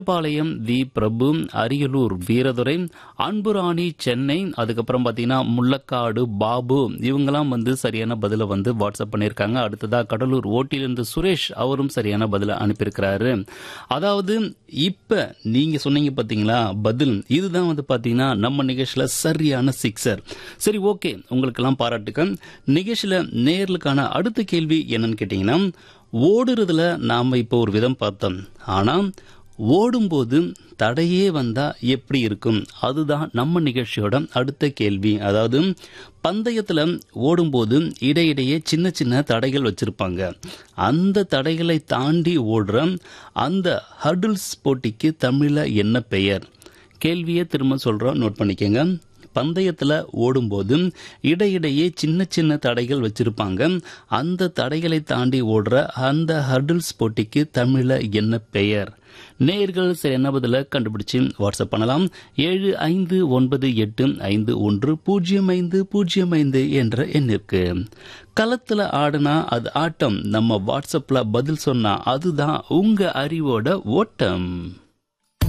பாளையம் V Prabhu Ariyalur Veeradurai Anburani Chennai அதுக்கப்புறம் பார்த்தீங்கன்னா முள்ளக்காடு பாபு இவங்கெல்லாம் வந்து சரியான பதிலை வந்து வாட்ஸ்அப் பண்ணியிருக்காங்க அடுத்ததா கடலூர் ஓட்டிலிருந்து சுரேஷ் அவரும் சரியான பதிலை அனுப்பியிருக்கிறாரு அதாவது இப்ப நீங்க சொன்னீங்க பாத்தீங்களா பதில் இதுதான் வந்து பாத்தீங்கன்னா நம்ம நிகழ்ச்சியில சரியான சிக்ஸர் சரி ஓகே உங்களுக்கெல்லாம் பாராட்டுக்கள் நிகழ்ச்சியில நேர்களுக்கான அடுத்த கேள்வி என்னன்னு கேட்டீங்கன்னா ஓடுறதுல நாம இப்போ ஒரு விதம் பார்த்தோம் ஆனா ஓடும்போது தடையே வந்தா எப்படி இருக்கும் அதுதான் நம்ம நிகழ்ச்சியோட அடுத்த கேள்வி அதாவது பந்தயத்துல ஓடும்போது இடையிடையே சின்ன சின்ன தடைகள் வச்சிருப்பாங்க அந்த தடைகளை தாண்டி ஓடுற அந்த ஹர்டில்ஸ் போட்டிக்கு தமிழ்ல என்ன பெயர் கேள்வியை திரும்ப சொல்றோம் நோட் பண்ணிக்கங்க பந்தயத்தில் ஓடும்போது இடையிடையே சின்ன சின்ன தடைகள் வச்சிருப்பாங்க அந்த தடைகளை தாண்டி ஓடுற அந்த ஹர்டில்ஸ் போட்டிக்கு தமிழில் என்ன பெயர் நேர்கள் சரி என்ன பதில கண்டுபிடிச்சு வாட்ஸ்அப் பண்ணலாம் ஏழு ஐந்து ஒன்பது எட்டு ஐந்து ஒன்று பூஜ்ஜியம் ஐந்து பூஜ்ஜியம் ஐந்து என்ற எண்ணிற்கு களத்தில் ஆடினா அது ஆட்டம் நம்ம வாட்ஸ்அப்பில் பதில் சொன்னா அதுதான் உங்க அறிவோட ஓட்டம்